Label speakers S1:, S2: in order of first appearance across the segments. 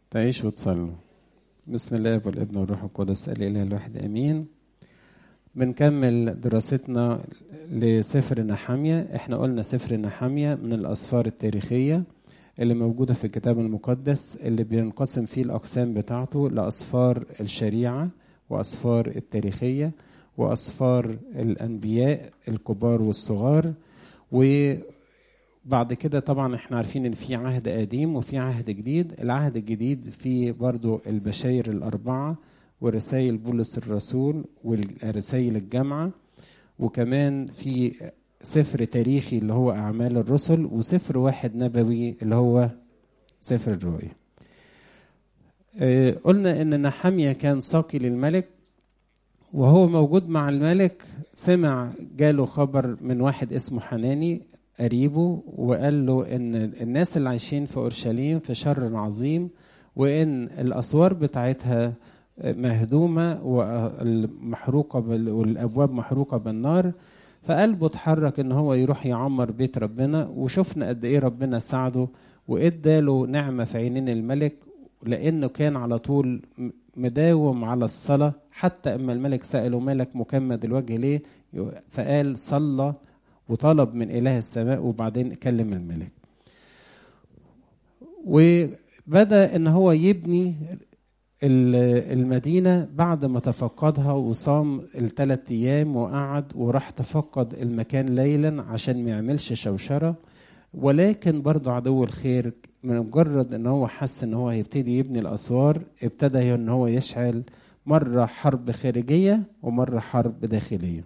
S1: تعيش وتصلوا بسم الله والابن والروح القدس الاله الواحد امين بنكمل دراستنا لسفر نحامية احنا قلنا سفر نحامية من الاسفار التاريخية اللي موجودة في الكتاب المقدس اللي بينقسم فيه الاقسام بتاعته لاسفار الشريعة واسفار التاريخية واسفار الانبياء الكبار والصغار و بعد كده طبعا احنا عارفين ان في عهد قديم وفي عهد جديد العهد الجديد فيه برضو البشاير الأربعة ورسائل بولس الرسول ورسائل الجامعة وكمان في سفر تاريخي اللي هو أعمال الرسل وسفر واحد نبوي اللي هو سفر الرؤيا اه قلنا ان نحمية كان ساقي للملك وهو موجود مع الملك سمع جاله خبر من واحد اسمه حناني قريبه وقال له ان الناس اللي عايشين في اورشليم في شر عظيم وان الاسوار بتاعتها مهدومه ومحروقه والابواب محروقه بالنار فقلبه اتحرك ان هو يروح يعمر بيت ربنا وشفنا قد ايه ربنا ساعده واداله نعمه في عينين الملك لانه كان على طول مداوم على الصلاه حتى اما الملك ساله مالك مكمد الوجه ليه فقال صلى وطلب من إله السماء وبعدين كلم الملك وبدأ إن هو يبني المدينة بعد ما تفقدها وصام الثلاث أيام وقعد وراح تفقد المكان ليلا عشان ما يعملش شوشرة ولكن برضه عدو الخير من مجرد ان هو حس ان هو هيبتدي يبني الاسوار ابتدى ان هو يشعل مره حرب خارجيه ومره حرب داخليه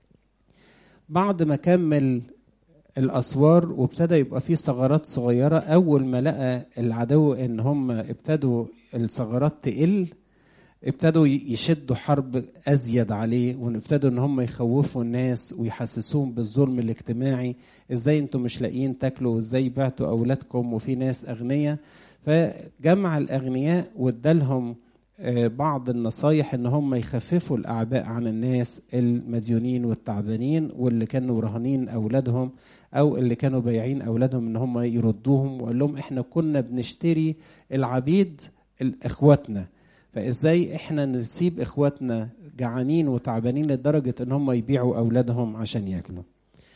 S1: بعد ما كمل الاسوار وابتدى يبقى فيه ثغرات صغيره اول ما لقى العدو ان هم ابتدوا الثغرات تقل ابتدوا يشدوا حرب ازيد عليه وابتدوا ان هم يخوفوا الناس ويحسسوهم بالظلم الاجتماعي ازاي انتم مش لاقيين تاكلوا وازاي بعتوا اولادكم وفي ناس اغنياء فجمع الاغنياء وادالهم بعض النصايح ان هم يخففوا الاعباء عن الناس المديونين والتعبانين واللي كانوا رهانين اولادهم او اللي كانوا بايعين اولادهم ان هم يردوهم وقال لهم احنا كنا بنشتري العبيد اخواتنا فازاي احنا نسيب اخواتنا جعانين وتعبانين لدرجه ان هم يبيعوا اولادهم عشان ياكلوا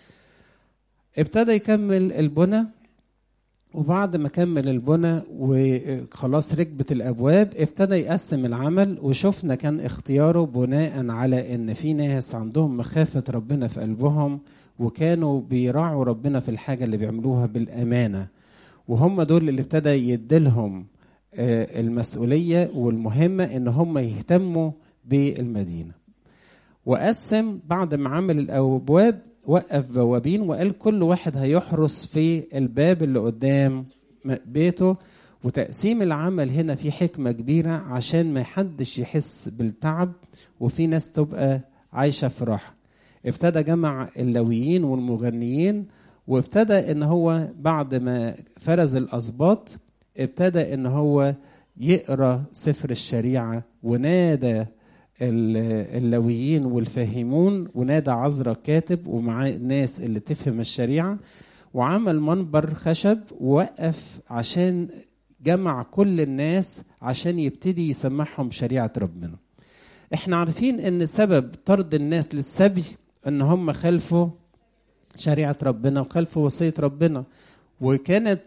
S1: ابتدى يكمل البنى وبعد ما كمل البنى وخلاص ركبت الابواب ابتدى يقسم العمل وشفنا كان اختياره بناء على ان في ناس عندهم مخافه ربنا في قلبهم وكانوا بيراعوا ربنا في الحاجه اللي بيعملوها بالامانه وهم دول اللي ابتدى يديلهم المسؤوليه والمهمه ان هم يهتموا بالمدينه وقسم بعد ما عمل الابواب وقف بوابين وقال كل واحد هيحرس في الباب اللي قدام بيته وتقسيم العمل هنا في حكمة كبيرة عشان ما حدش يحس بالتعب وفي ناس تبقى عايشة في راحة ابتدى جمع اللويين والمغنيين وابتدى ان هو بعد ما فرز الاسباط ابتدى ان هو يقرا سفر الشريعه ونادى اللويين والفاهمون ونادى عذرا كاتب ومعاه الناس اللي تفهم الشريعة وعمل منبر خشب ووقف عشان جمع كل الناس عشان يبتدي يسمعهم شريعة ربنا احنا عارفين ان سبب طرد الناس للسبي ان هم خلفوا شريعة ربنا وخلفوا وصية ربنا وكانت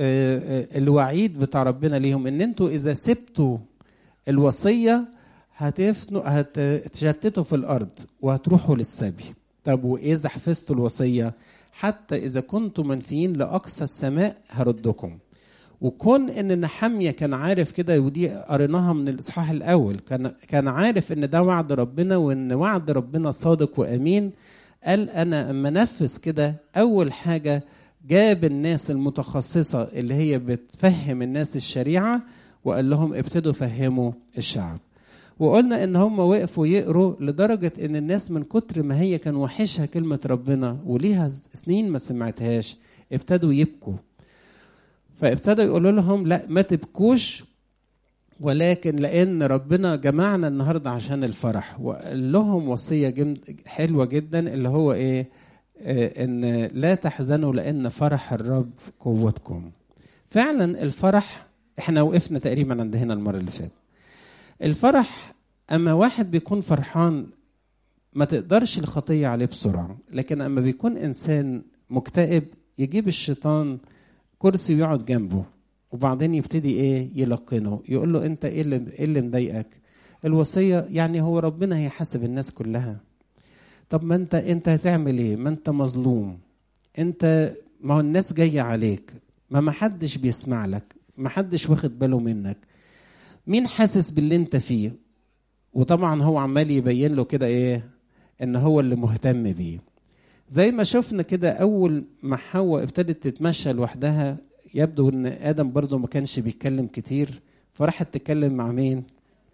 S1: الوعيد بتاع ربنا ليهم ان انتوا اذا سبتوا الوصيه هتفنوا هتشتتوا في الارض وهتروحوا للسبي طب واذا حفظتوا الوصيه حتى اذا كنتم منفيين لاقصى السماء هردكم وكون ان نحمية كان عارف كده ودي قريناها من الاصحاح الاول كان كان عارف ان ده وعد ربنا وان وعد ربنا صادق وامين قال انا اما انفذ كده اول حاجه جاب الناس المتخصصه اللي هي بتفهم الناس الشريعه وقال لهم ابتدوا فهموا الشعب وقلنا ان هم وقفوا يقروا لدرجه ان الناس من كتر ما هي كان وحشها كلمه ربنا وليها سنين ما سمعتهاش ابتدوا يبكوا فابتدوا يقولوا لهم لا ما تبكوش ولكن لان ربنا جمعنا النهارده عشان الفرح وقال لهم وصيه جمد حلوه جدا اللي هو ايه آه ان لا تحزنوا لان فرح الرب قوتكم فعلا الفرح احنا وقفنا تقريبا عند هنا المره اللي فاتت الفرح اما واحد بيكون فرحان ما تقدرش الخطيه عليه بسرعه لكن اما بيكون انسان مكتئب يجيب الشيطان كرسي ويقعد جنبه وبعدين يبتدي ايه يلقنه يقول له انت ايه اللي ايه اللي مضايقك الوصيه يعني هو ربنا هيحاسب الناس كلها طب ما انت انت هتعمل ايه ما انت مظلوم انت ما هو الناس جايه عليك ما ما حدش بيسمع لك ما حدش واخد باله منك مين حاسس باللي انت فيه وطبعا هو عمال يبين له كده ايه ان هو اللي مهتم بيه زي ما شفنا كده اول ما حواء ابتدت تتمشى لوحدها يبدو ان ادم برضه ما كانش بيتكلم كتير فراحت تتكلم مع مين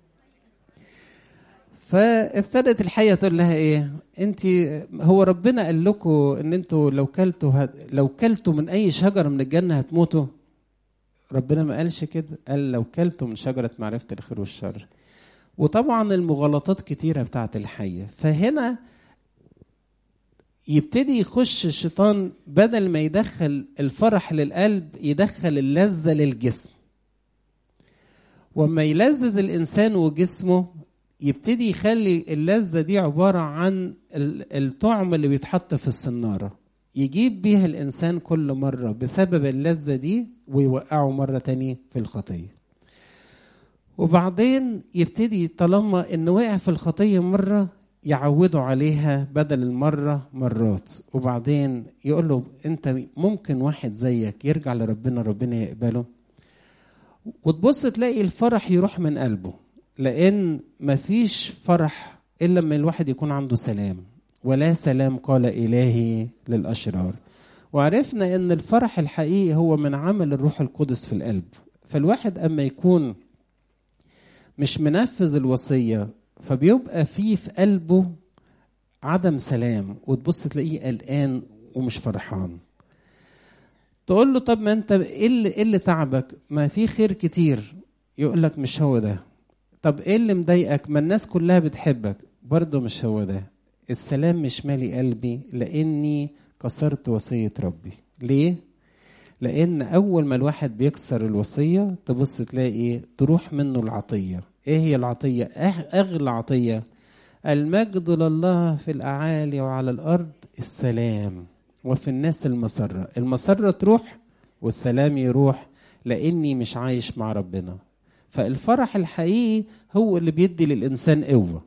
S1: فابتدت الحيه تقول لها ايه انت هو ربنا قال لكم ان انتوا لو كلتوا هت... لو كلتوا من اي شجره من الجنه هتموتوا ربنا ما قالش كده قال لو كلتوا من شجره معرفه الخير والشر وطبعا المغالطات كتيره بتاعت الحيه فهنا يبتدي يخش الشيطان بدل ما يدخل الفرح للقلب يدخل اللذة للجسم وما يلذذ الإنسان وجسمه يبتدي يخلي اللذة دي عبارة عن الطعم اللي بيتحط في السنارة يجيب بيها الإنسان كل مرة بسبب اللذة دي ويوقعه مرة تانية في الخطية وبعدين يبتدي طالما إنه وقع في الخطية مرة يعودوا عليها بدل المرة مرات وبعدين يقول له انت ممكن واحد زيك يرجع لربنا ربنا يقبله وتبص تلاقي الفرح يروح من قلبه لان مفيش فرح الا لما الواحد يكون عنده سلام ولا سلام قال الهي للاشرار وعرفنا ان الفرح الحقيقي هو من عمل الروح القدس في القلب فالواحد اما يكون مش منفذ الوصيه فبيبقى فيه في قلبه عدم سلام وتبص تلاقيه قلقان ومش فرحان تقول له طب ما انت ايه اللي, إيه اللي تعبك ما في خير كتير يقول لك مش هو ده طب ايه اللي مضايقك ما الناس كلها بتحبك برضه مش هو ده السلام مش مالي قلبي لاني كسرت وصيه ربي ليه لان اول ما الواحد بيكسر الوصيه تبص تلاقي تروح منه العطيه ايه هي العطيه اغلى عطيه المجد لله في الاعالي وعلى الارض السلام وفي الناس المسره المسره تروح والسلام يروح لاني مش عايش مع ربنا فالفرح الحقيقي هو اللي بيدي للانسان قوه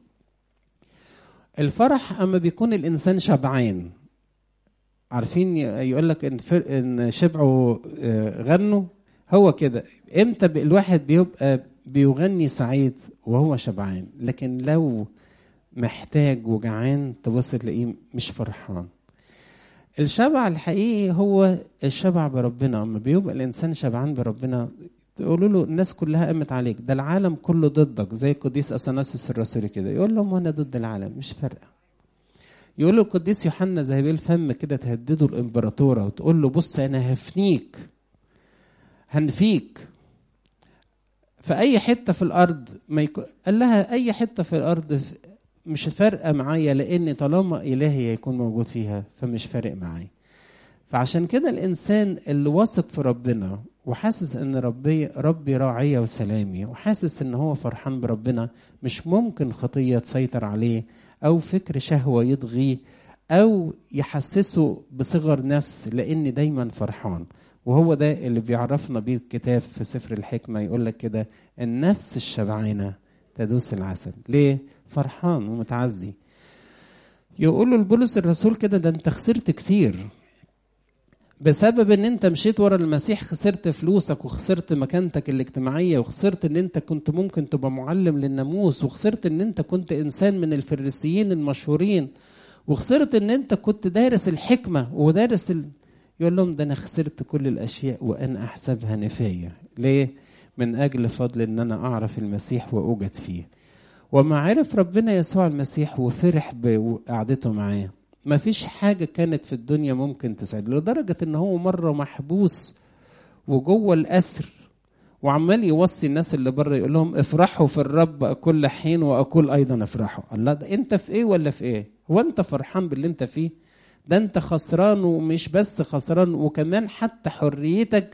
S1: الفرح اما بيكون الانسان شبعان عارفين يقول لك ان ان شبعوا غنوا هو كده امتى الواحد بيبقى بيغني سعيد وهو شبعان لكن لو محتاج وجعان تبص تلاقيه مش فرحان الشبع الحقيقي هو الشبع بربنا اما بيبقى الانسان شبعان بربنا تقولوا له الناس كلها قامت عليك ده العالم كله ضدك زي القديس اثناسيوس الرسولي كده يقول لهم انا ضد العالم مش فارقه يقول له القديس يوحنا ذهبي الفم كده تهدده الامبراطوره وتقول له بص انا هفنيك هنفيك في اي حته في الارض ما يكو... قال لها اي حته في الارض مش فارقه معايا لان طالما الهي هيكون موجود فيها فمش فارق معايا فعشان كده الانسان اللي واثق في ربنا وحاسس ان ربي ربي راعيه وسلامي وحاسس ان هو فرحان بربنا مش ممكن خطيه تسيطر عليه او فكر شهوه يطغيه او يحسسه بصغر نفس لان دايما فرحان وهو ده اللي بيعرفنا بيه الكتاب في سفر الحكمة يقول لك كده النفس الشبعانة تدوس العسل ليه فرحان ومتعزي يقول له البولس الرسول كده ده انت خسرت كتير بسبب ان انت مشيت ورا المسيح خسرت فلوسك وخسرت مكانتك الاجتماعيه وخسرت ان انت كنت ممكن تبقى معلم للناموس وخسرت ان انت كنت انسان من الفريسيين المشهورين وخسرت ان انت كنت دارس الحكمه ودارس ال... يقول لهم ده انا خسرت كل الاشياء وانا احسبها نفايه ليه من اجل فضل ان انا اعرف المسيح واوجد فيه وما عرف ربنا يسوع المسيح وفرح بقعدته معاه ما فيش حاجة كانت في الدنيا ممكن تسعد لدرجة ان هو مرة محبوس وجوه الأسر وعمال يوصي الناس اللي بره يقول لهم افرحوا في الرب كل حين واقول ايضا افرحوا الله ده انت في ايه ولا في ايه هو انت فرحان باللي انت فيه ده انت خسران ومش بس خسران وكمان حتى حريتك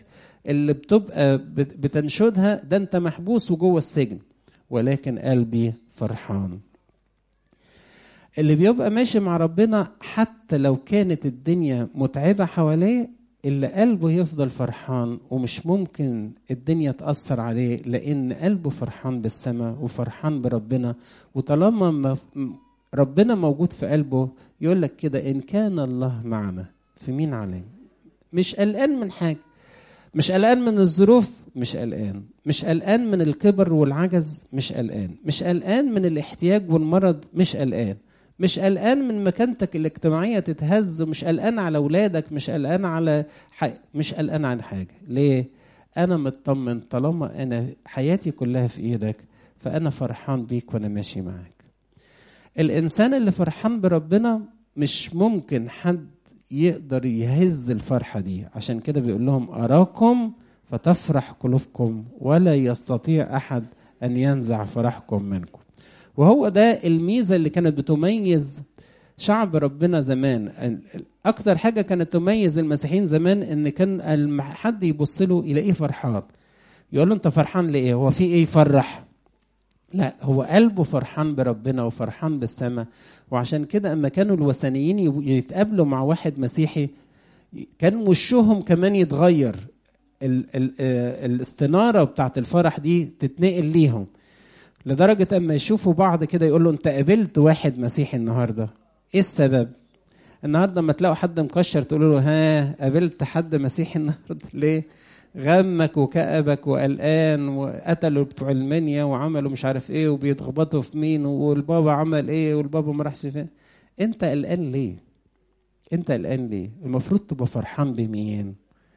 S1: اللي بتبقى بتنشدها ده انت محبوس وجوه السجن ولكن قلبي فرحان اللي بيبقى ماشي مع ربنا حتى لو كانت الدنيا متعبة حواليه اللي قلبه يفضل فرحان ومش ممكن الدنيا تأثر عليه لأن قلبه فرحان بالسماء وفرحان بربنا وطالما ربنا موجود في قلبه يقول لك كده إن كان الله معنا في مين عليه مش قلقان من حاجة مش قلقان من الظروف مش قلقان مش قلقان من الكبر والعجز مش قلقان مش قلقان من الاحتياج والمرض مش قلقان مش قلقان من مكانتك الاجتماعية تتهز مش قلقان على أولادك مش قلقان على حي... مش قلقان على حاجة ليه؟ أنا مطمن طالما أنا حياتي كلها في إيدك فأنا فرحان بيك وأنا ماشي معاك الإنسان اللي فرحان بربنا مش ممكن حد يقدر يهز الفرحة دي عشان كده بيقول لهم أراكم فتفرح قلوبكم ولا يستطيع أحد أن ينزع فرحكم منكم وهو ده الميزه اللي كانت بتميز شعب ربنا زمان اكتر حاجه كانت تميز المسيحيين زمان ان كان حد يبص له يلاقيه فرحان يقول له انت فرحان ليه هو في ايه يفرح لا هو قلبه فرحان بربنا وفرحان بالسماء وعشان كده اما كانوا الوثنيين يتقابلوا مع واحد مسيحي كان وشهم كمان يتغير ال ال الاستناره بتاعت الفرح دي تتنقل ليهم لدرجة أما يشوفوا بعض كده يقول له أنت قابلت واحد مسيحي النهاردة إيه السبب؟ النهاردة لما تلاقوا حد مكشر تقولوا له ها قابلت حد مسيحي النهاردة ليه؟ غمك وكأبك وقلقان وقتلوا بتوع المنيا وعملوا مش عارف ايه وبيتخبطوا في مين والبابا عمل ايه والبابا ما راحش فين انت قلقان ليه انت قلقان ليه المفروض تبقى فرحان بمين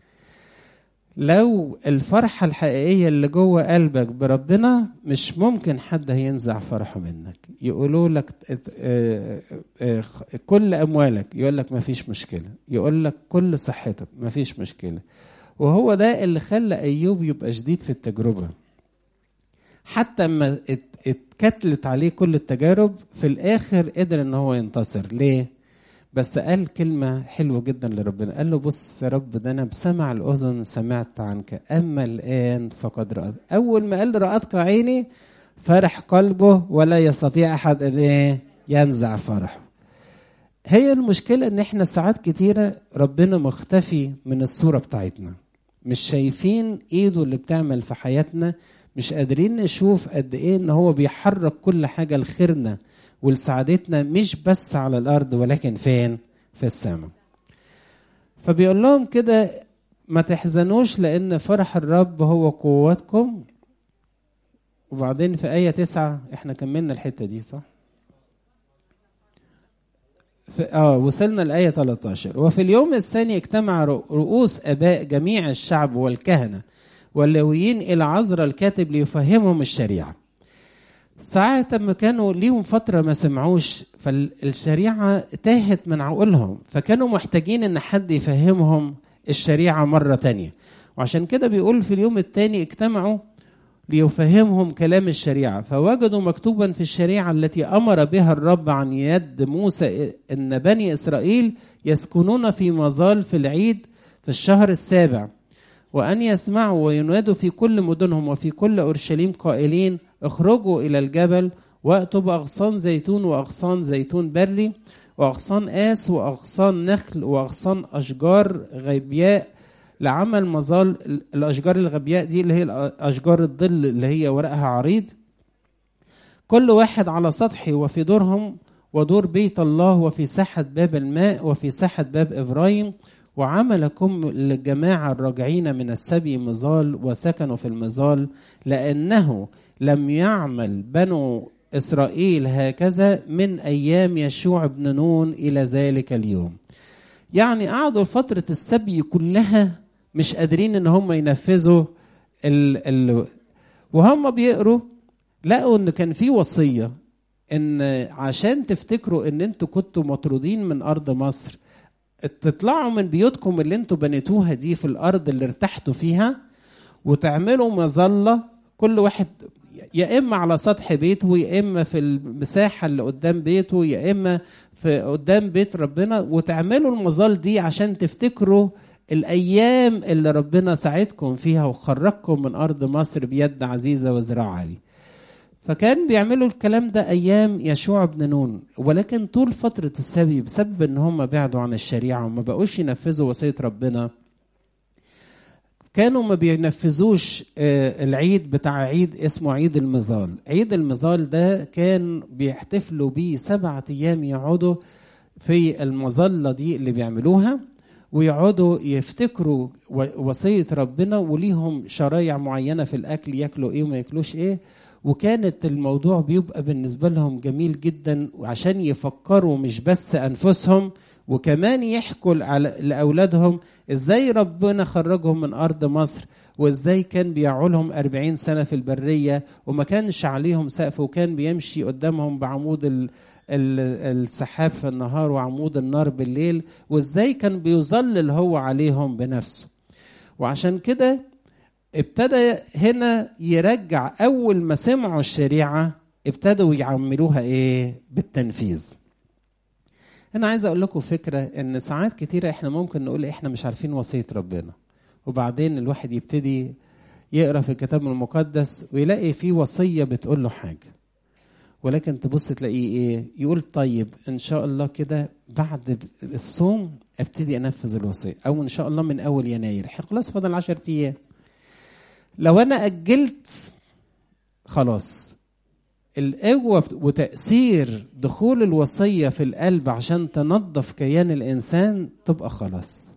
S1: لو الفرحة الحقيقية اللي جوه قلبك بربنا مش ممكن حد هينزع فرحه منك يقولوا لك كل أموالك يقول لك ما فيش مشكلة يقول لك كل صحتك ما فيش مشكلة وهو ده اللي خلى أيوب يبقى شديد في التجربة حتى اما اتكتلت عليه كل التجارب في الآخر قدر ان هو ينتصر ليه؟ بس قال كلمة حلوة جدا لربنا قال له بص يا رب ده أنا بسمع الأذن سمعت عنك أما الآن فقد رأت أول ما قال رأتك عيني فرح قلبه ولا يستطيع أحد أن إيه ينزع فرحه هي المشكلة إن إحنا ساعات كتيرة ربنا مختفي من الصورة بتاعتنا مش شايفين إيده اللي بتعمل في حياتنا مش قادرين نشوف قد إيه إن هو بيحرك كل حاجة لخيرنا ولسعادتنا مش بس على الارض ولكن فين في السماء فبيقول لهم كده ما تحزنوش لان فرح الرب هو قوتكم وبعدين في آية تسعة احنا كملنا الحتة دي صح؟ في اه وصلنا لآية 13 وفي اليوم الثاني اجتمع رؤوس آباء جميع الشعب والكهنة واللويين إلى عذرا الكاتب ليفهمهم الشريعة ساعة ما كانوا ليهم فترة ما سمعوش فالشريعة تاهت من عقولهم فكانوا محتاجين ان حد يفهمهم الشريعة مرة تانية وعشان كده بيقول في اليوم الثاني اجتمعوا ليفهمهم كلام الشريعة فوجدوا مكتوبا في الشريعة التي أمر بها الرب عن يد موسى أن بني إسرائيل يسكنون في مظال في العيد في الشهر السابع وأن يسمعوا وينادوا في كل مدنهم وفي كل أورشليم قائلين اخرجوا إلى الجبل وأتوا بأغصان زيتون وأغصان زيتون بري وأغصان آس وأغصان نخل وأغصان أشجار غيبياء لعمل مظال الأشجار الغبياء دي اللي هي أشجار الظل اللي هي ورقها عريض كل واحد على سطحه وفي دورهم ودور بيت الله وفي ساحة باب الماء وفي ساحة باب إبراهيم وعملكم للجماعة الراجعين من السبي مظال وسكنوا في المظال لأنه لم يعمل بنو إسرائيل هكذا من أيام يشوع بن نون إلى ذلك اليوم يعني قعدوا فترة السبي كلها مش قادرين ان هم ينفذوا ال ال وهم بيقروا لقوا ان كان في وصية ان عشان تفتكروا ان انتوا كنتوا مطرودين من ارض مصر تطلعوا من بيوتكم اللي انتوا بنيتوها دي في الارض اللي ارتحتوا فيها وتعملوا مظلة كل واحد يا اما على سطح بيته يا اما في المساحه اللي قدام بيته يا اما في قدام بيت ربنا وتعملوا المظال دي عشان تفتكروا الايام اللي ربنا ساعدكم فيها وخرجكم من ارض مصر بيد عزيزه وذراع عالي فكان بيعملوا الكلام ده ايام يشوع بن نون ولكن طول فتره السبي بسبب ان هم بعدوا عن الشريعه وما بقوش ينفذوا وصيه ربنا كانوا ما بينفذوش العيد بتاع عيد اسمه عيد المظال عيد المظال ده كان بيحتفلوا بيه سبعة أيام يقعدوا في المظلة دي اللي بيعملوها ويقعدوا يفتكروا وصية ربنا وليهم شرايع معينة في الأكل ياكلوا إيه وما ياكلوش إيه وكانت الموضوع بيبقى بالنسبة لهم جميل جدا وعشان يفكروا مش بس أنفسهم وكمان يحكوا على لأولادهم إزاي ربنا خرجهم من أرض مصر وإزاي كان بيعولهم أربعين سنة في البرية وما كانش عليهم سقف وكان بيمشي قدامهم بعمود ال السحاب في النهار وعمود النار بالليل وإزاي كان بيظلل هو عليهم بنفسه وعشان كده ابتدى هنا يرجع أول ما سمعوا الشريعة ابتدوا يعملوها إيه بالتنفيذ انا عايز اقول لكم فكره ان ساعات كتيره احنا ممكن نقول احنا مش عارفين وصيه ربنا وبعدين الواحد يبتدي يقرا في الكتاب المقدس ويلاقي فيه وصيه بتقول له حاجه ولكن تبص تلاقيه ايه يقول طيب ان شاء الله كده بعد الصوم ابتدي انفذ الوصيه او ان شاء الله من اول يناير خلاص فاضل 10 ايام لو انا اجلت خلاص القوة وتأثير دخول الوصية في القلب عشان تنظف كيان الإنسان تبقى خلاص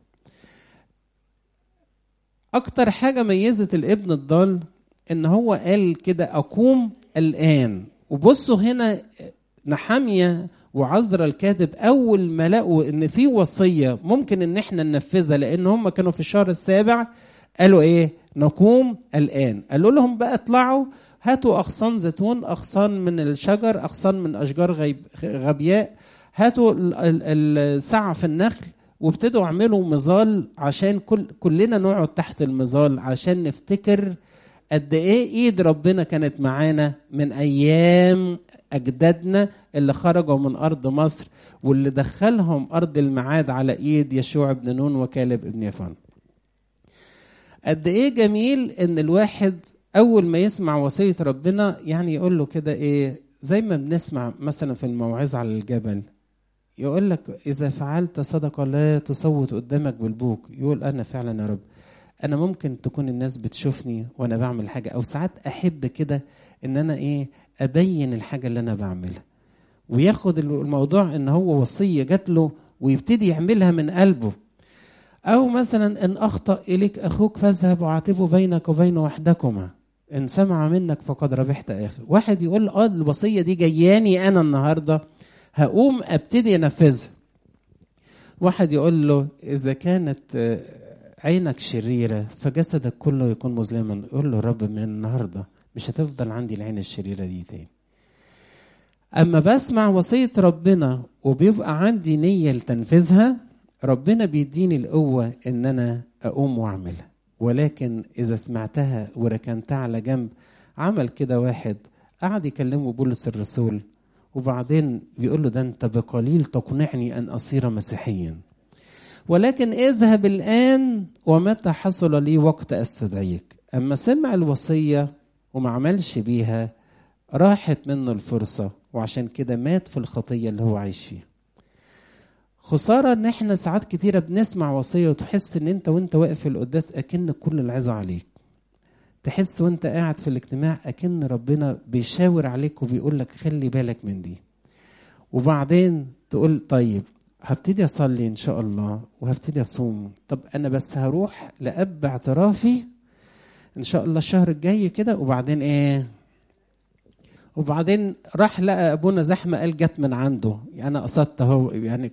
S1: أكتر حاجة ميزت الابن الضال إن هو قال كده أقوم الآن وبصوا هنا نحامية وعزرا الكاتب أول ما لقوا إن في وصية ممكن إن إحنا ننفذها لأن هم كانوا في الشهر السابع قالوا إيه نقوم الآن قالوا لهم بقى اطلعوا هاتوا أغصان زيتون أغصان من الشجر أغصان من أشجار غيب غبياء هاتوا سعف النخل وابتدوا اعملوا مظال عشان كل كلنا نقعد تحت المظال عشان نفتكر قد ايه ايد ربنا كانت معانا من ايام اجدادنا اللي خرجوا من ارض مصر واللي دخلهم ارض الميعاد على ايد يشوع بن نون وكالب ابن يفان قد ايه جميل ان الواحد اول ما يسمع وصيه ربنا يعني يقول له كده ايه زي ما بنسمع مثلا في الموعظه على الجبل يقول لك اذا فعلت صدقه لا تصوت قدامك بالبوك يقول انا فعلا يا رب انا ممكن تكون الناس بتشوفني وانا بعمل حاجه او ساعات احب كده ان انا ايه ابين الحاجه اللي انا بعملها وياخد الموضوع ان هو وصيه جات له ويبتدي يعملها من قلبه او مثلا ان اخطا اليك اخوك فاذهب وعاتبه بينك وبينه وحدكما ان سمع منك فقد ربحت اخر واحد يقول اه الوصيه دي جياني انا النهارده هقوم ابتدي انفذها واحد يقول له اذا كانت عينك شريره فجسدك كله يكون مظلما يقول له رب من النهارده مش هتفضل عندي العين الشريره دي تاني اما بسمع وصيه ربنا وبيبقى عندي نيه لتنفيذها ربنا بيديني القوه ان انا اقوم واعملها ولكن اذا سمعتها وركنتها على جنب عمل كده واحد قعد يكلمه بولس الرسول وبعدين بيقول له ده انت بقليل تقنعني ان اصير مسيحيا ولكن اذهب الان ومتى حصل لي وقت استدعيك اما سمع الوصيه وما عملش بيها راحت منه الفرصه وعشان كده مات في الخطيه اللي هو عايش فيها خساره ان احنا ساعات كتيره بنسمع وصيه وتحس ان انت وانت واقف في القداس اكن كل العظه عليك تحس وانت قاعد في الاجتماع اكن ربنا بيشاور عليك وبيقول لك خلي بالك من دي وبعدين تقول طيب هبتدي اصلي ان شاء الله وهبتدي اصوم طب انا بس هروح لاب اعترافي ان شاء الله الشهر الجاي كده وبعدين ايه وبعدين راح لقى ابونا زحمه قال جت من عنده يعني انا قصدت اهو يعني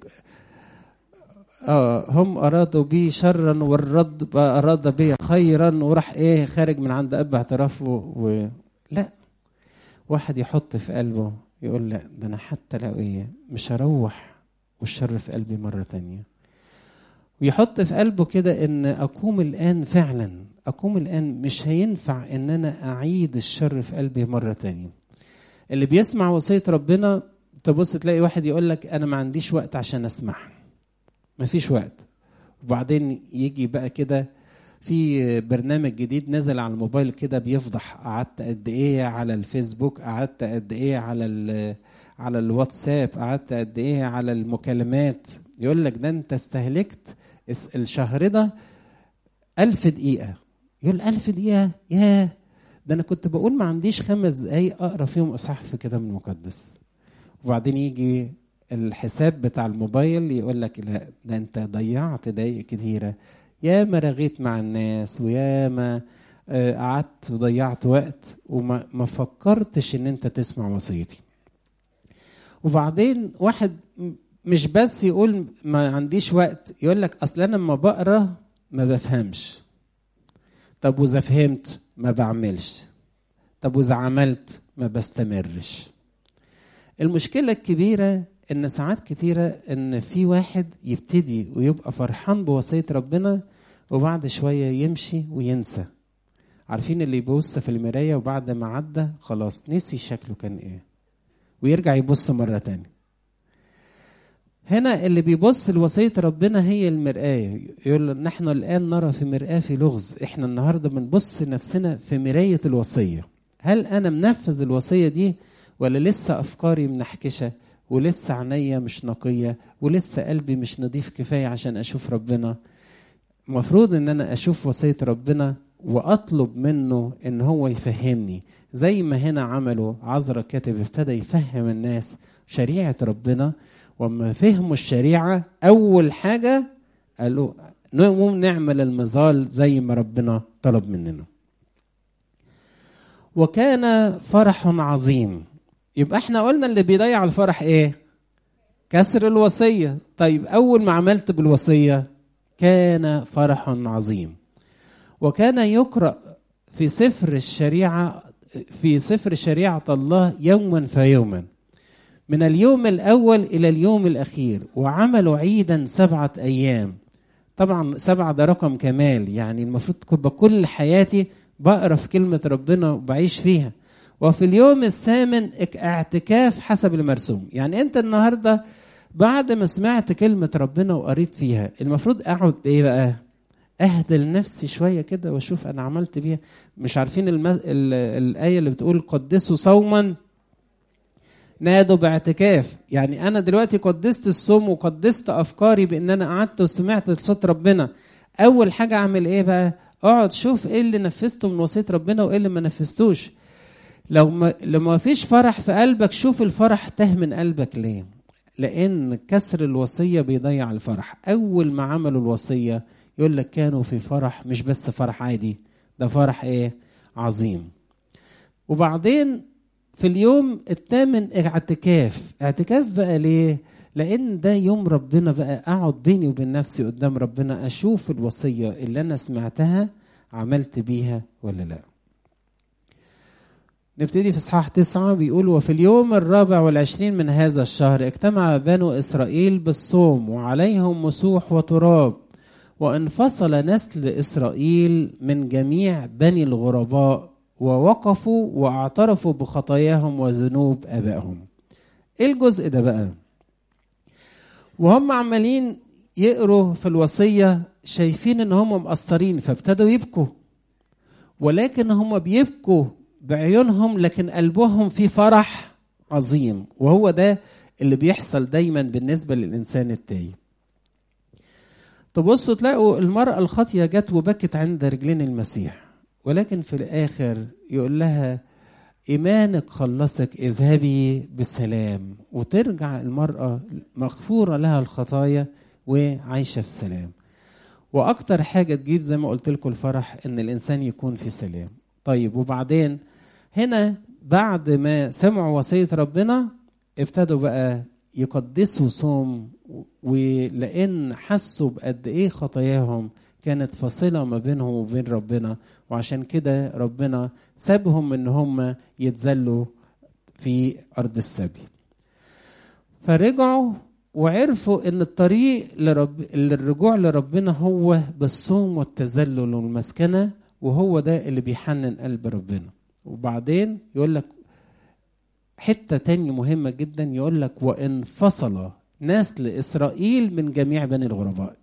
S1: اه هم ارادوا بي شرا والرد اراد بي خيرا وراح ايه خارج من عند اب اعترافه و... لا واحد يحط في قلبه يقول لا ده انا حتى لو ايه مش هروح والشر في قلبي مره تانية ويحط في قلبه كده ان اقوم الان فعلا اقوم الان مش هينفع ان انا اعيد الشر في قلبي مره تانية اللي بيسمع وصيه ربنا تبص تلاقي واحد يقول لك انا ما عنديش وقت عشان اسمعها مفيش وقت وبعدين يجي بقى كده في برنامج جديد نزل على الموبايل كده بيفضح قعدت قد ايه على الفيسبوك قعدت قد ايه على ال على الواتساب قعدت قد ايه على المكالمات يقول لك ده انت استهلكت الشهر ده ألف دقيقة يقول ألف دقيقة ياه ده أنا كنت بقول ما عنديش خمس دقايق أقرأ فيهم إصحاح في كتاب المقدس وبعدين يجي الحساب بتاع الموبايل يقول لك لا ده أنت ضيعت دقايق كتيرة يا ما رغيت مع الناس ويا ما قعدت وضيعت وقت وما ما فكرتش ان انت تسمع وصيتي وبعدين واحد مش بس يقول ما عنديش وقت يقول لك اصل انا لما بقرا ما بفهمش طب واذا فهمت ما بعملش طب واذا عملت ما بستمرش المشكله الكبيره ان ساعات كتيره ان في واحد يبتدي ويبقى فرحان بوصيه ربنا وبعد شويه يمشي وينسى عارفين اللي يبص في المرايه وبعد ما عدى خلاص نسي شكله كان ايه ويرجع يبص مره تانية هنا اللي بيبص لوصية ربنا هي المرآة يقول نحن الآن نرى في مرآة في لغز احنا النهاردة بنبص نفسنا في مراية الوصية هل أنا منفذ الوصية دي ولا لسه أفكاري منحكشة ولسه عينيا مش نقية ولسه قلبي مش نظيف كفاية عشان أشوف ربنا المفروض ان انا اشوف وصية ربنا واطلب منه ان هو يفهمني زي ما هنا عملوا عذرا كاتب ابتدى يفهم الناس شريعة ربنا وما فهموا الشريعة أول حاجة قالوا نقوم نعمل المظال زي ما ربنا طلب مننا وكان فرح عظيم يبقى احنا قلنا اللي بيضيع الفرح ايه كسر الوصية طيب أول ما عملت بالوصية كان فرح عظيم وكان يقرأ في سفر الشريعة في سفر شريعة الله يوما فيوما من اليوم الأول إلى اليوم الأخير وعملوا عيدا سبعة أيام طبعا سبعة ده رقم كمال يعني المفروض تبقى كل حياتي بقرا في كلمة ربنا وبعيش فيها وفي اليوم الثامن اعتكاف حسب المرسوم يعني أنت النهاردة بعد ما سمعت كلمة ربنا وقريت فيها المفروض أقعد بإيه بقى أهدى لنفسي شوية كده وأشوف أنا عملت بيها مش عارفين الم... ال... الآية اللي بتقول قدسوا صوما نادوا باعتكاف يعني انا دلوقتي قدست الصوم وقدست افكاري بان انا قعدت وسمعت صوت ربنا اول حاجه اعمل ايه بقى اقعد شوف ايه اللي نفذته من وصيه ربنا وايه اللي ما نفذتوش لو ما لو ما فيش فرح في قلبك شوف الفرح تاه من قلبك ليه لان كسر الوصيه بيضيع الفرح اول ما عملوا الوصيه يقول لك كانوا في فرح مش بس فرح عادي ده فرح ايه عظيم وبعدين في اليوم الثامن اعتكاف اعتكاف بقى ليه لان ده يوم ربنا بقى اقعد بيني وبين نفسي قدام ربنا اشوف الوصيه اللي انا سمعتها عملت بيها ولا لا نبتدي في اصحاح تسعة بيقول وفي اليوم الرابع والعشرين من هذا الشهر اجتمع بنو إسرائيل بالصوم وعليهم مسوح وتراب وانفصل نسل إسرائيل من جميع بني الغرباء ووقفوا واعترفوا بخطاياهم وذنوب ابائهم ايه الجزء ده بقى وهم عمالين يقروا في الوصيه شايفين ان هم مقصرين فابتدوا يبكوا ولكن هم بيبكوا بعيونهم لكن قلبهم في فرح عظيم وهو ده اللي بيحصل دايما بالنسبه للانسان التايب تبصوا تلاقوا المراه الخاطيه جت وبكت عند رجلين المسيح ولكن في الآخر يقول لها إيمانك خلصك اذهبي بسلام وترجع المرأة مغفورة لها الخطايا وعايشة في سلام وأكتر حاجة تجيب زي ما قلت لكم الفرح إن الإنسان يكون في سلام طيب وبعدين هنا بعد ما سمعوا وصية ربنا ابتدوا بقى يقدسوا صوم ولأن حسوا بقد إيه خطاياهم كانت فاصلة ما بينهم وبين ربنا وعشان كده ربنا سابهم ان هم يتذلوا في ارض السبي فرجعوا وعرفوا ان الطريق لرب... للرجوع لربنا هو بالصوم والتذلل والمسكنة وهو ده اللي بيحنن قلب ربنا وبعدين يقول لك حتة تانية مهمة جدا يقول لك وانفصل نسل إسرائيل من جميع بني الغرباء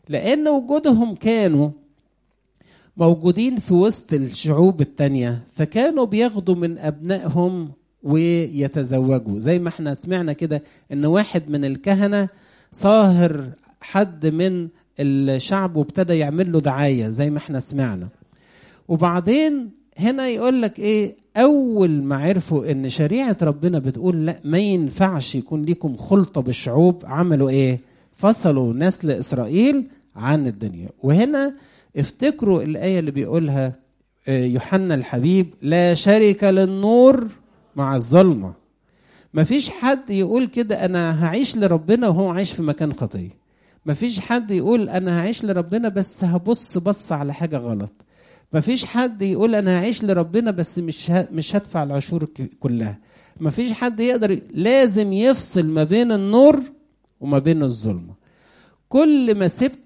S1: لأن وجودهم كانوا موجودين في وسط الشعوب التانية فكانوا بياخدوا من أبنائهم ويتزوجوا زي ما احنا سمعنا كده ان واحد من الكهنة صاهر حد من الشعب وابتدى يعمل له دعاية زي ما احنا سمعنا وبعدين هنا يقول لك ايه اول ما عرفوا ان شريعة ربنا بتقول لا ما ينفعش يكون ليكم خلطة بالشعوب عملوا ايه فصلوا نسل اسرائيل عن الدنيا وهنا افتكروا الآية اللي بيقولها يوحنا الحبيب لا شرك للنور مع الظلمة مفيش حد يقول كده أنا هعيش لربنا وهو عايش في مكان خطية مفيش حد يقول أنا هعيش لربنا بس هبص بص على حاجة غلط مفيش حد يقول أنا هعيش لربنا بس مش مش هدفع العشور كلها مفيش حد يقدر لازم يفصل ما بين النور وما بين الظلمة كل ما سبت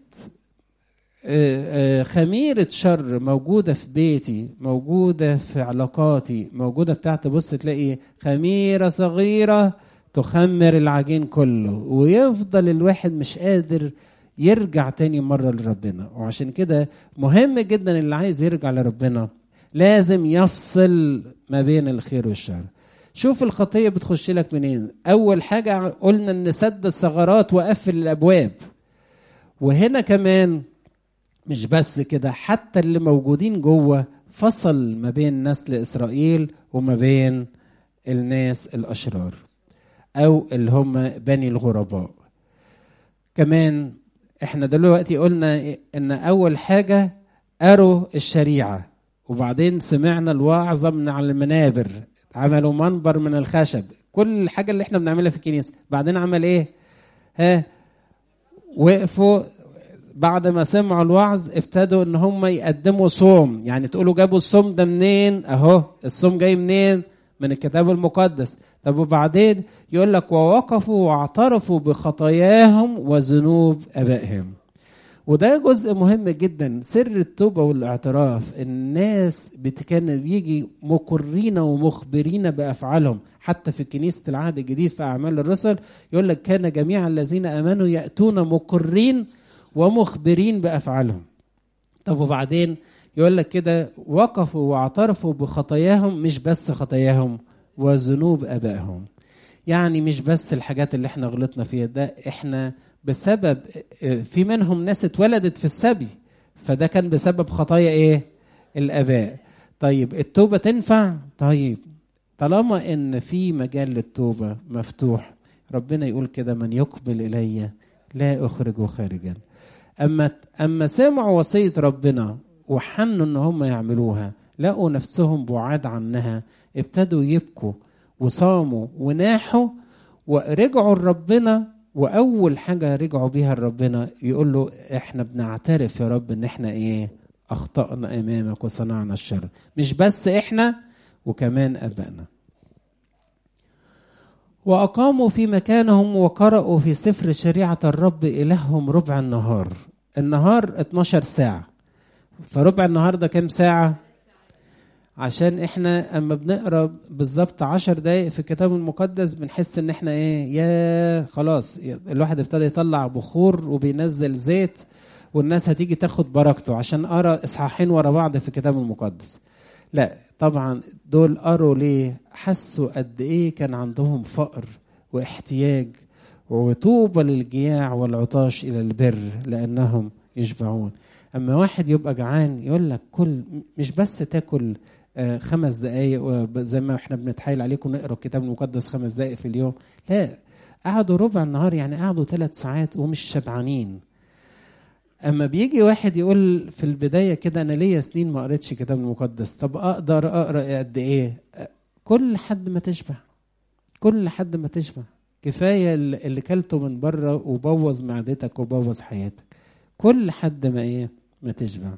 S1: خميرة شر موجودة في بيتي موجودة في علاقاتي موجودة بتاعت بص تلاقي خميرة صغيرة تخمر العجين كله ويفضل الواحد مش قادر يرجع تاني مرة لربنا وعشان كده مهم جدا اللي عايز يرجع لربنا لازم يفصل ما بين الخير والشر شوف الخطية بتخش لك منين أول حاجة قلنا أن سد الثغرات وقفل الأبواب وهنا كمان مش بس كده حتى اللي موجودين جوه فصل ما بين نسل اسرائيل وما بين الناس الاشرار او اللي هم بني الغرباء كمان احنا دلوقتي قلنا ان اول حاجه اروا الشريعه وبعدين سمعنا الوعظه من على المنابر عملوا منبر من الخشب كل الحاجه اللي احنا بنعملها في الكنيسه بعدين عمل ايه ها وقفوا بعد ما سمعوا الوعظ ابتدوا ان هم يقدموا صوم يعني تقولوا جابوا الصوم ده منين اهو الصوم جاي منين من الكتاب المقدس طب وبعدين يقول لك ووقفوا واعترفوا بخطاياهم وذنوب ابائهم وده جزء مهم جدا سر التوبه والاعتراف الناس كان بيجي مقرين ومخبرين بافعالهم حتى في كنيسه العهد الجديد في اعمال الرسل يقول لك كان جميع الذين امنوا ياتون مقرين ومخبرين بافعالهم طب وبعدين يقول لك كده وقفوا واعترفوا بخطاياهم مش بس خطاياهم وذنوب ابائهم يعني مش بس الحاجات اللي احنا غلطنا فيها ده احنا بسبب في منهم ناس اتولدت في السبي فده كان بسبب خطايا ايه الاباء طيب التوبه تنفع طيب طالما ان في مجال للتوبه مفتوح ربنا يقول كده من يقبل الي لا اخرجه خارجا اما اما سمعوا وصيه ربنا وحنوا ان هم يعملوها لقوا نفسهم بعاد عنها ابتدوا يبكوا وصاموا وناحوا ورجعوا لربنا واول حاجه رجعوا بيها لربنا يقول له احنا بنعترف يا رب ان احنا ايه اخطانا امامك وصنعنا الشر مش بس احنا وكمان ابائنا واقاموا في مكانهم وقرأوا في سفر شريعه الرب الههم ربع النهار النهار 12 ساعه فربع النهار ده كام ساعه عشان احنا اما بنقرا بالظبط عشر دقايق في الكتاب المقدس بنحس ان احنا ايه يا خلاص الواحد ابتدى يطلع بخور وبينزل زيت والناس هتيجي تاخد بركته عشان ارى اصحاحين ورا بعض في الكتاب المقدس لا طبعا دول قروا ليه حسوا قد ايه كان عندهم فقر واحتياج وطوبى للجياع والعطاش الى البر لانهم يشبعون اما واحد يبقى جعان يقول لك كل مش بس تاكل خمس دقايق زي ما احنا بنتحايل عليكم نقرا الكتاب المقدس خمس دقايق في اليوم لا قعدوا ربع النهار يعني قعدوا ثلاث ساعات ومش شبعانين اما بيجي واحد يقول في البدايه كده انا ليا سنين ما قريتش الكتاب المقدس طب اقدر اقرا قد ايه كل حد ما تشبع كل حد ما تشبع كفايه اللي كلته من بره وبوظ معدتك وبوظ حياتك كل حد ما ايه ما تشبع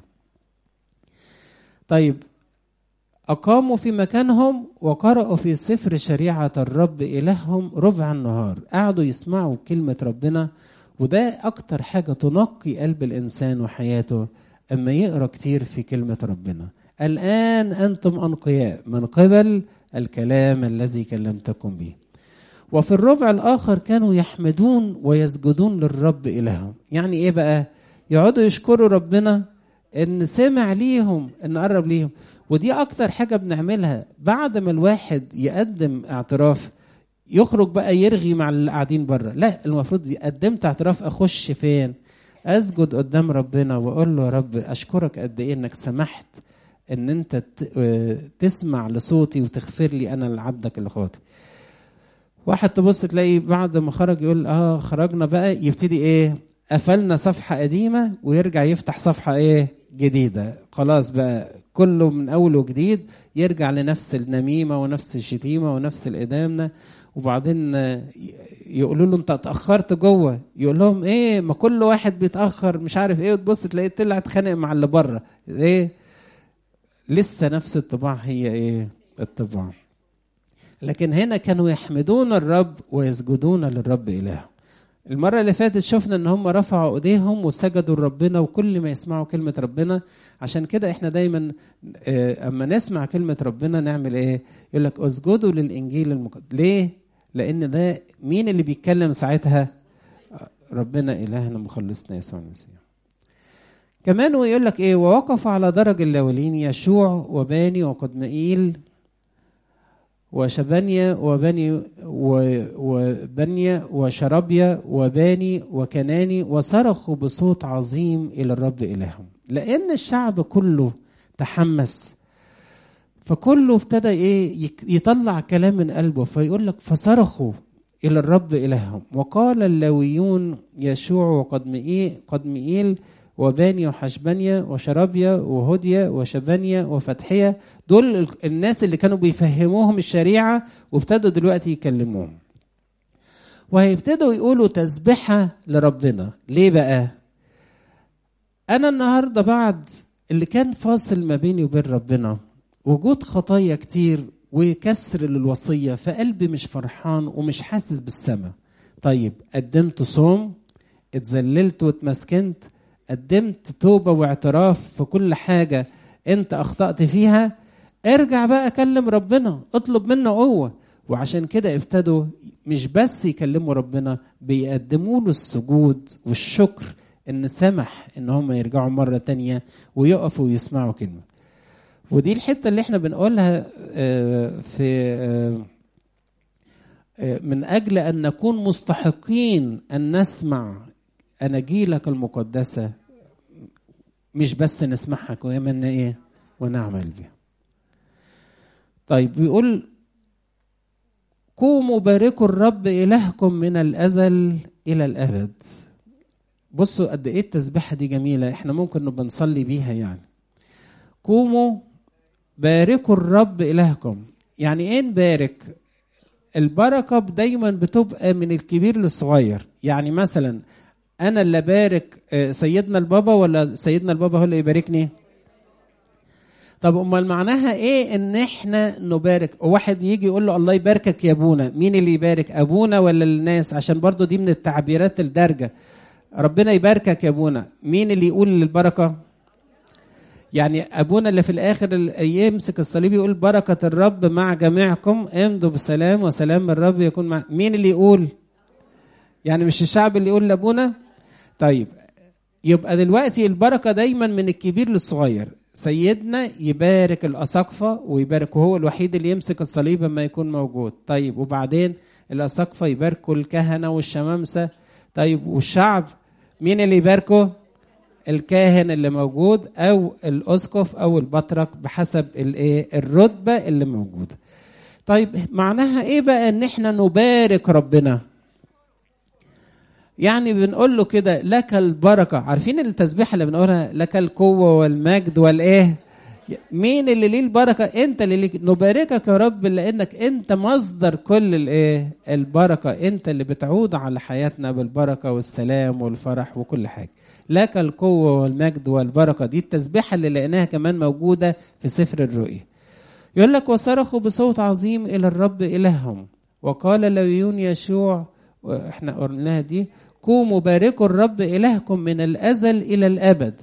S1: طيب أقاموا في مكانهم وقرأوا في سفر شريعة الرب إلههم ربع النهار قعدوا يسمعوا كلمة ربنا وده أكتر حاجة تنقي قلب الإنسان وحياته أما يقرأ كتير في كلمة ربنا الآن أنتم أنقياء من قبل الكلام الذي كلمتكم به وفي الربع الآخر كانوا يحمدون ويسجدون للرب إلههم يعني إيه بقى يقعدوا يشكروا ربنا ان سمع ليهم ان قرب ليهم ودي اكتر حاجه بنعملها بعد ما الواحد يقدم اعتراف يخرج بقى يرغي مع اللي قاعدين بره لا المفروض قدمت اعتراف اخش فين اسجد قدام ربنا واقول له يا رب اشكرك قد ايه انك سمحت ان انت تسمع لصوتي وتغفر لي انا لعبدك اللي خاطئ واحد تبص تلاقي بعد ما خرج يقول اه خرجنا بقى يبتدي ايه قفلنا صفحة قديمة ويرجع يفتح صفحة ايه جديدة خلاص بقى كله من اول وجديد يرجع لنفس النميمة ونفس الشتيمة ونفس الإدامة وبعدين يقولوا له انت اتاخرت جوه يقول لهم ايه ما كل واحد بيتاخر مش عارف ايه وتبص تلاقيه طلع اتخانق مع اللي بره ايه لسه نفس الطباع هي ايه الطباع لكن هنا كانوا يحمدون الرب ويسجدون للرب إلههم المرة اللي فاتت شفنا ان هم رفعوا ايديهم وسجدوا لربنا وكل ما يسمعوا كلمة ربنا عشان كده احنا دايما اه اما نسمع كلمة ربنا نعمل ايه يقول لك اسجدوا للانجيل المقدس ليه لان ده مين اللي بيتكلم ساعتها ربنا الهنا مخلصنا يسوع المسيح كمان ويقول لك ايه ووقف على درج اللاولين يشوع وباني وقدمئيل وشبانيا وبني وبنيا وشربيا وباني وكناني وصرخوا بصوت عظيم الى الرب الههم لان الشعب كله تحمس فكله ابتدى ايه يطلع كلام من قلبه فيقول لك فصرخوا الى الرب الههم وقال اللاويون يشوع وقدمئيل قدمئيل وباني وحشبانيا وشرابيا وهديا وشبانيا وفتحية دول الناس اللي كانوا بيفهموهم الشريعة وابتدوا دلوقتي يكلموهم وهيبتدوا يقولوا تسبحة لربنا ليه بقى أنا النهاردة بعد اللي كان فاصل ما بيني وبين ربنا وجود خطايا كتير وكسر للوصية فقلبي مش فرحان ومش حاسس بالسماء طيب قدمت صوم اتذللت واتمسكنت قدمت توبة واعتراف في كل حاجة انت اخطأت فيها ارجع بقى كلم ربنا اطلب منه قوة وعشان كده ابتدوا مش بس يكلموا ربنا بيقدموا له السجود والشكر ان سمح ان هم يرجعوا مرة تانية ويقفوا ويسمعوا كلمة ودي الحتة اللي احنا بنقولها في من أجل أن نكون مستحقين أن نسمع أناجيلك المقدسة مش بس نسمعها كمان إيه ونعمل بها طيب بيقول قوموا باركوا الرب إلهكم من الأزل إلى الأبد بصوا قد إيه التسبيحة دي جميلة إحنا ممكن نبقى نصلي بيها يعني قوموا باركوا الرب إلهكم يعني إيه نبارك البركة دايما بتبقى من الكبير للصغير يعني مثلا انا اللي بارك سيدنا البابا ولا سيدنا البابا هو اللي يباركني طب امال معناها ايه ان احنا نبارك واحد يجي يقول له الله يباركك يا ابونا مين اللي يبارك ابونا ولا الناس عشان برضو دي من التعبيرات الدارجه ربنا يباركك يا ابونا مين اللي يقول البركه يعني ابونا اللي في الاخر يمسك الصليب يقول بركه الرب مع جميعكم امضوا بسلام وسلام الرب يكون مع مين اللي يقول يعني مش الشعب اللي يقول لابونا طيب يبقى دلوقتي البركه دايما من الكبير للصغير سيدنا يبارك الاساقفه ويبارك وهو الوحيد اللي يمسك الصليب لما يكون موجود طيب وبعدين الاساقفه يباركوا الكهنه والشمامسه طيب والشعب مين اللي يباركه الكاهن اللي موجود او الاسقف او البطرك بحسب الايه الرتبه اللي موجوده طيب معناها ايه بقى ان احنا نبارك ربنا يعني بنقول له كده لك البركه عارفين التسبيحه اللي بنقولها لك القوه والمجد والايه مين اللي ليه البركه انت اللي ليك نباركك يا رب لانك انت مصدر كل الايه البركه انت اللي بتعود على حياتنا بالبركه والسلام والفرح وكل حاجه لك القوه والمجد والبركه دي التسبيحه اللي لقيناها كمان موجوده في سفر الرؤيا يقول لك وصرخوا بصوت عظيم الى الرب الههم وقال لويون يشوع احنا قلناها دي قوموا باركوا الرب إلهكم من الأزل إلى الأبد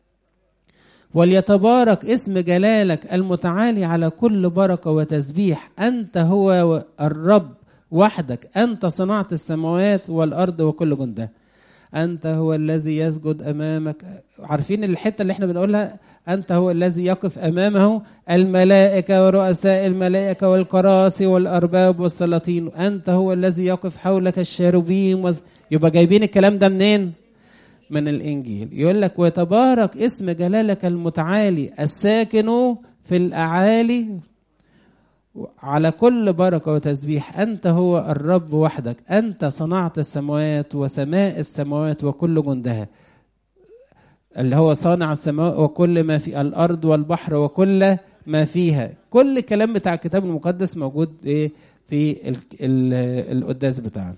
S1: وليتبارك اسم جلالك المتعالي على كل بركة وتسبيح أنت هو الرب وحدك أنت صنعت السماوات والأرض وكل جندها أنت هو الذي يسجد أمامك عارفين الحتة اللي احنا بنقولها أنت هو الذي يقف أمامه الملائكة ورؤساء الملائكة والكراسي والأرباب والسلاطين أنت هو الذي يقف حولك الشاروبيم وز... يبقى جايبين الكلام ده منين؟ من الإنجيل يقول لك وتبارك اسم جلالك المتعالي الساكن في الأعالي على كل بركة وتسبيح أنت هو الرب وحدك أنت صنعت السماوات وسماء السماوات وكل جندها اللي هو صانع السماء وكل ما في الأرض والبحر وكل ما فيها كل كلام بتاع الكتاب المقدس موجود إيه في ال- ال- القداس بتاعنا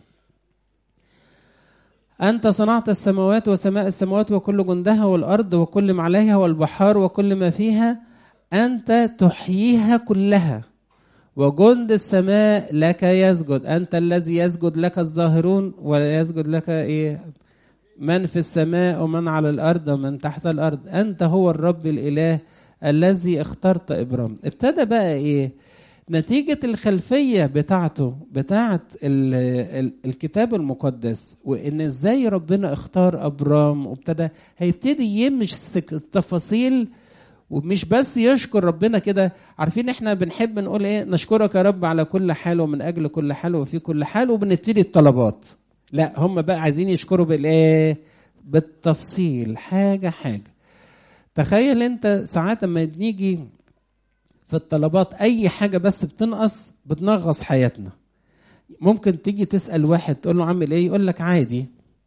S1: أنت صنعت السماوات وسماء السماوات وكل جندها والأرض وكل ما عليها والبحار وكل ما فيها أنت تحييها كلها وجند السماء لك يسجد أنت الذي يسجد لك الظاهرون ولا يسجد لك إيه من في السماء ومن على الأرض ومن تحت الأرض أنت هو الرب الإله الذي اخترت إبرام ابتدى بقى إيه نتيجة الخلفية بتاعته بتاعت ال ال الكتاب المقدس وإن إزاي ربنا اختار أبرام وابتدى هيبتدي يمسك التفاصيل ومش بس يشكر ربنا كده عارفين احنا بنحب نقول ايه نشكرك يا رب على كل حال ومن اجل كل حال وفي كل حال وبنبتدي الطلبات لا هم بقى عايزين يشكروا بالايه بالتفصيل حاجه حاجه تخيل انت ساعات لما نيجي في الطلبات اي حاجه بس بتنقص بتنغص حياتنا ممكن تيجي تسال واحد تقول له عامل ايه يقول لك عادي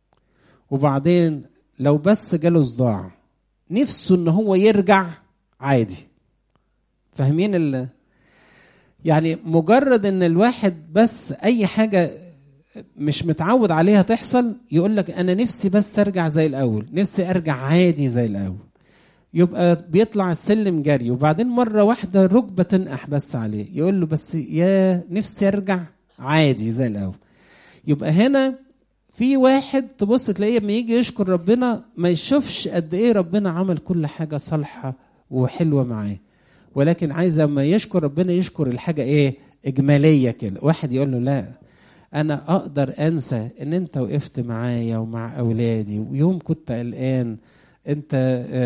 S1: وبعدين لو بس جاله صداع نفسه ان هو يرجع عادي فاهمين ال يعني مجرد ان الواحد بس اي حاجه مش متعود عليها تحصل يقول لك انا نفسي بس ارجع زي الاول نفسي ارجع عادي زي الاول يبقى بيطلع السلم جري وبعدين مره واحده ركبه تنقح بس عليه يقول له بس يا نفسي ارجع عادي زي الاول يبقى هنا في واحد تبص تلاقيه لما يجي يشكر ربنا ما يشوفش قد ايه ربنا عمل كل حاجه صالحه وحلوه معاه ولكن عايز لما يشكر ربنا يشكر الحاجه ايه اجماليه كده واحد يقول له لا انا اقدر انسى ان انت وقفت معايا ومع اولادي ويوم كنت قلقان انت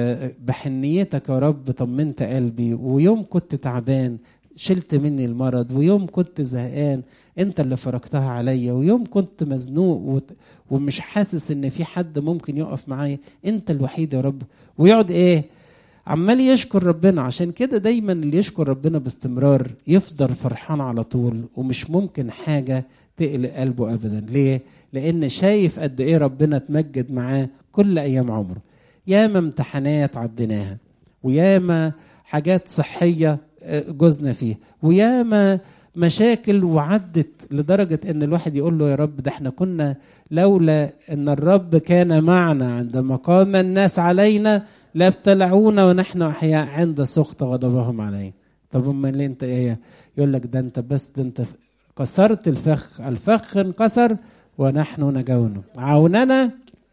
S1: بحنيتك يا رب طمنت قلبي ويوم كنت تعبان شلت مني المرض ويوم كنت زهقان انت اللي فرجتها عليا ويوم كنت مزنوق ومش حاسس ان في حد ممكن يقف معايا انت الوحيد يا رب ويقعد ايه عمال يشكر ربنا عشان كده دايما اللي يشكر ربنا باستمرار يفضل فرحان على طول ومش ممكن حاجه تقلق قلبه ابدا ليه لان شايف قد ايه ربنا تمجد معاه كل ايام عمره ياما امتحانات عديناها وياما حاجات صحيه جزنا فيها وياما مشاكل وعدت لدرجة ان الواحد يقول له يا رب ده احنا كنا لولا ان الرب كان معنا عندما قام الناس علينا لابتلعونا ونحن احياء عند سخط غضبهم علينا طب امال ليه انت ايه يقول لك ده انت بس ده انت كسرت الفخ الفخ انكسر ونحن نجونا عوننا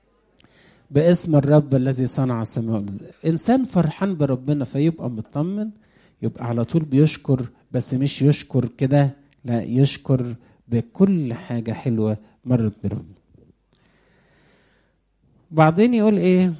S1: باسم الرب الذي صنع السماء انسان فرحان بربنا فيبقى مطمن يبقى على طول بيشكر بس مش يشكر كده لا يشكر بكل حاجة حلوة مرت بربنا بعدين يقول ايه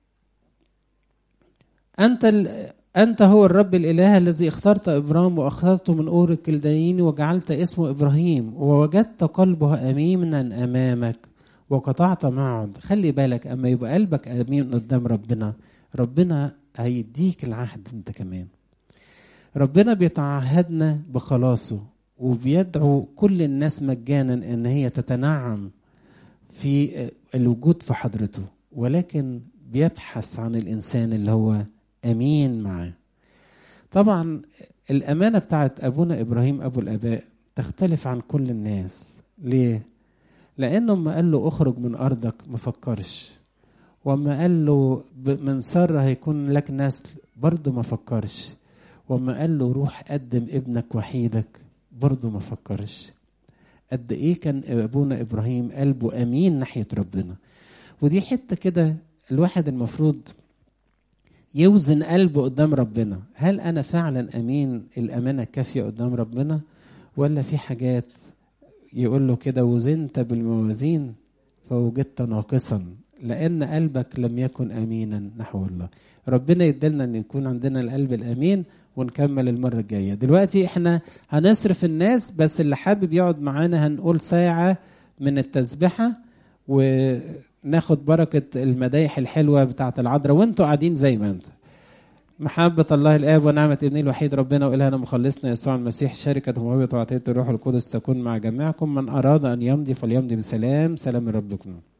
S1: انت ال... انت هو الرب الاله الذي اخترت ابرام واخرجته من اور الكلدانيين وجعلت اسمه ابراهيم ووجدت قلبه امينا امامك وقطعت معه خلي بالك اما يبقى قلبك امين قدام ربنا ربنا هيديك العهد انت كمان ربنا بيتعهدنا بخلاصه وبيدعو كل الناس مجانا ان هي تتنعم في الوجود في حضرته ولكن بيبحث عن الانسان اللي هو امين معاه طبعا الامانه بتاعت ابونا ابراهيم ابو الاباء تختلف عن كل الناس ليه لانه ما قال له اخرج من ارضك ما فكرش وما قال له من سر هيكون لك نسل برضه ما فكرش وما قال له روح قدم ابنك وحيدك برضه ما فكرش قد ايه كان ابونا ابراهيم قلبه امين ناحيه ربنا ودي حته كده الواحد المفروض يوزن قلبه قدام ربنا هل انا فعلا امين الامانه الكافيه قدام ربنا ولا في حاجات يقول له كده وزنت بالموازين فوجدت ناقصا لأن قلبك لم يكن أمينا نحو الله ربنا يدلنا أن يكون عندنا القلب الأمين ونكمل المرة الجاية دلوقتي احنا هنصرف الناس بس اللي حابب يقعد معانا هنقول ساعة من التسبحة وناخد بركة المدايح الحلوة بتاعة العذراء وانتوا قاعدين زي ما انتوا محبة الله الآب ونعمة ابنه الوحيد ربنا وإلهنا مخلصنا يسوع المسيح شركة وموهبة وعطية الروح القدس تكون مع جميعكم من أراد أن يمضي فليمضي بسلام سلام ربكم